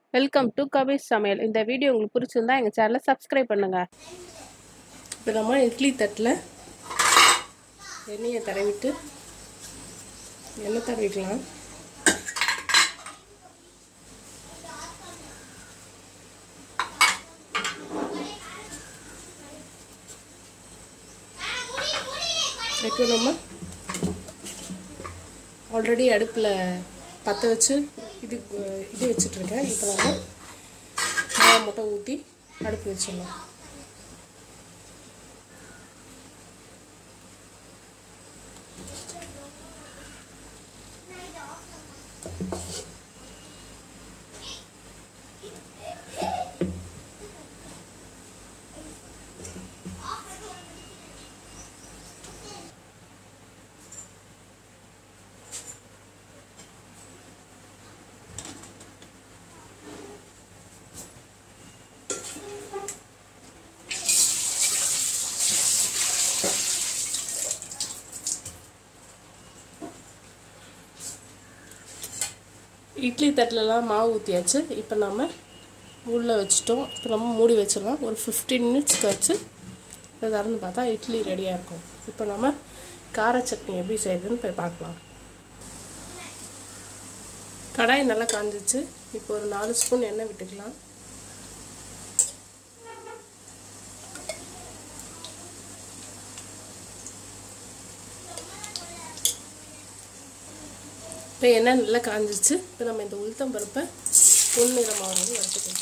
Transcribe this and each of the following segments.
welcome to கபீஸ் சமையல் இந்த video உங்களுக்கு பிடிச்சிருந்தா எங்கள் சேனலை சப்ஸ்கிரைப் பண்ணுங்கள் இப்போ நம்ம இட்லி தட்டில் எண்ணெயை தடவிட்டு எண்ணெய் தடவிக்கலாம் இப்போ நம்ம ஆல்ரெடி அடுப்பில் பற்ற வச்சு இது இது வச்சிட்ருக்கேன் இப்போ நம்ம மாவை மட்டும் ஊற்றி அடுப்பு வச்சிடலாம் இட்லி தட்டிலலாம் மாவு ஊற்றியாச்சு இப்போ நம்ம உள்ளே வச்சுட்டோம் இப்போ நம்ம மூடி வச்சிடலாம் ஒரு ஃபிஃப்டீன் மினிட்ஸ் கழிச்சு இதை திறந்து பார்த்தா இட்லி ரெடியாக இருக்கும் இப்போ நம்ம கார சட்னி எப்படி செய்யுதுன்னு போய் பார்க்கலாம் கடாய் நல்லா காஞ்சிச்சு இப்போ ஒரு நாலு ஸ்பூன் எண்ணெய் விட்டுக்கலாம் இப்போ எண்ணெய் நல்லா காஞ்சிச்சு இப்போ நம்ம இந்த உளுத்தம் பருப்பை பொன்னிறமாக வந்து வறுத்துக்கலாம்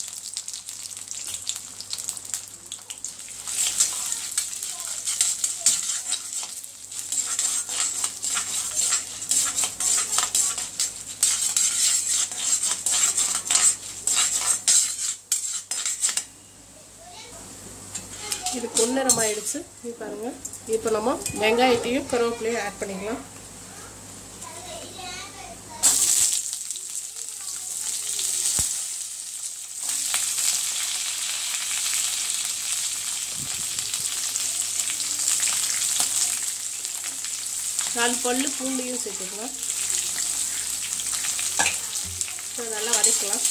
இது பொன்னிறமாயிடுச்சு இது பாருங்கள் இப்போ நம்ம வெங்காயத்தையும் கருவேப்பிலையும் ஆட் பண்ணிக்கலாம் நாலு பல்லு பூண்டையும் சேர்த்துக்கலாம் நல்லா வதக்கலாம்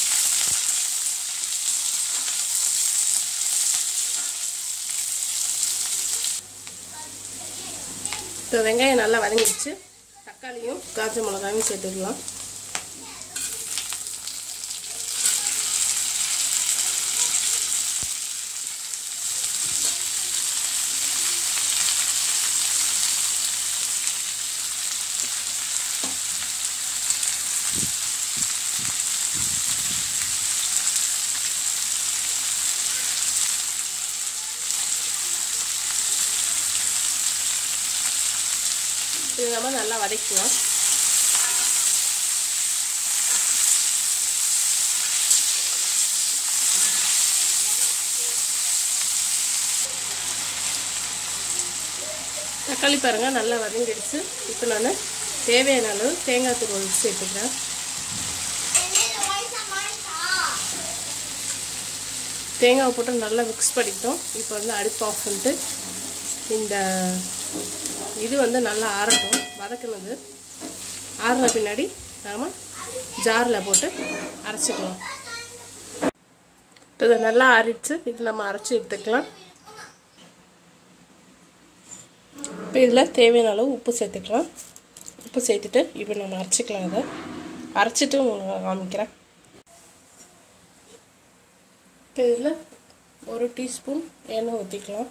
இப்போ வெங்காயம் நல்லா வதங்கிடுச்சு தக்காளியும் காய்ச்ச மிளகாயும் சேர்த்துக்கலாம் இது நம்ம நல்லா வதக்கலாம் தக்காளி பாருங்கள் நல்லா வதங்கிடுச்சு இப்போ நான் தேவையான அளவு தேங்காய் துருவல் சேர்த்துக்கிறேன் தேங்காய் போட்டு நல்லா மிக்ஸ் பண்ணிட்டோம் இப்போ வந்து அடுப்பு ஆஃப் பண்ணிட்டு இந்த இது வந்து நல்லா ஆறட்டும் வதக்குனது ஆறின பின்னாடி நாம் ஜாரில் போட்டு அரைச்சிக்கலாம் இது நல்லா ஆறிடுச்சு இது நம்ம அரைச்சி எடுத்துக்கலாம் இப்போ இதில் தேவையான அளவு உப்பு சேர்த்துக்கலாம் உப்பு சேர்த்துட்டு இப்போ நம்ம அரைச்சிக்கலாம் அதை அரைச்சிட்டு உங்களுக்கு காமிக்கிறேன் இப்போ இதில் ஒரு டீஸ்பூன் எண்ணெய் ஊற்றிக்கலாம்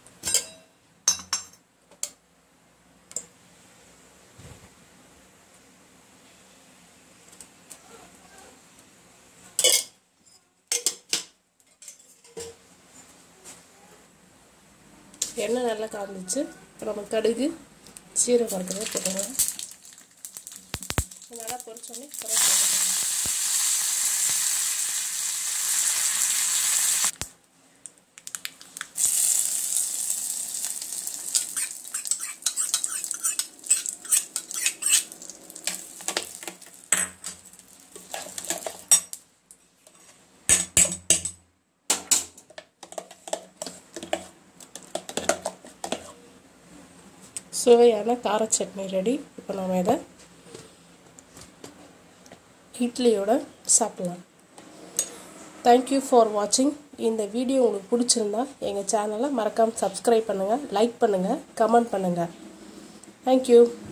எண்ணெய் நல்லா காந்துச்சு இப்போ நம்ம கடுகு சீரகம் இருக்கிறத போட்டுக்கலாம் நல்லா பொரிச்சோன்னே கரை போட்டுக்கலாம் சுவையான கார சட்னி ரெடி இப்போ நம்ம இதை இட்லியோட சாப்பிட்லாம் தேங்க்யூ ஃபார் வாட்சிங் இந்த வீடியோ உங்களுக்கு பிடிச்சிருந்தா எங்கள் சேனலை மறக்காமல் சப்ஸ்கிரைப் பண்ணுங்கள் லைக் பண்ணுங்கள் கமெண்ட் பண்ணுங்கள் தேங்க்யூ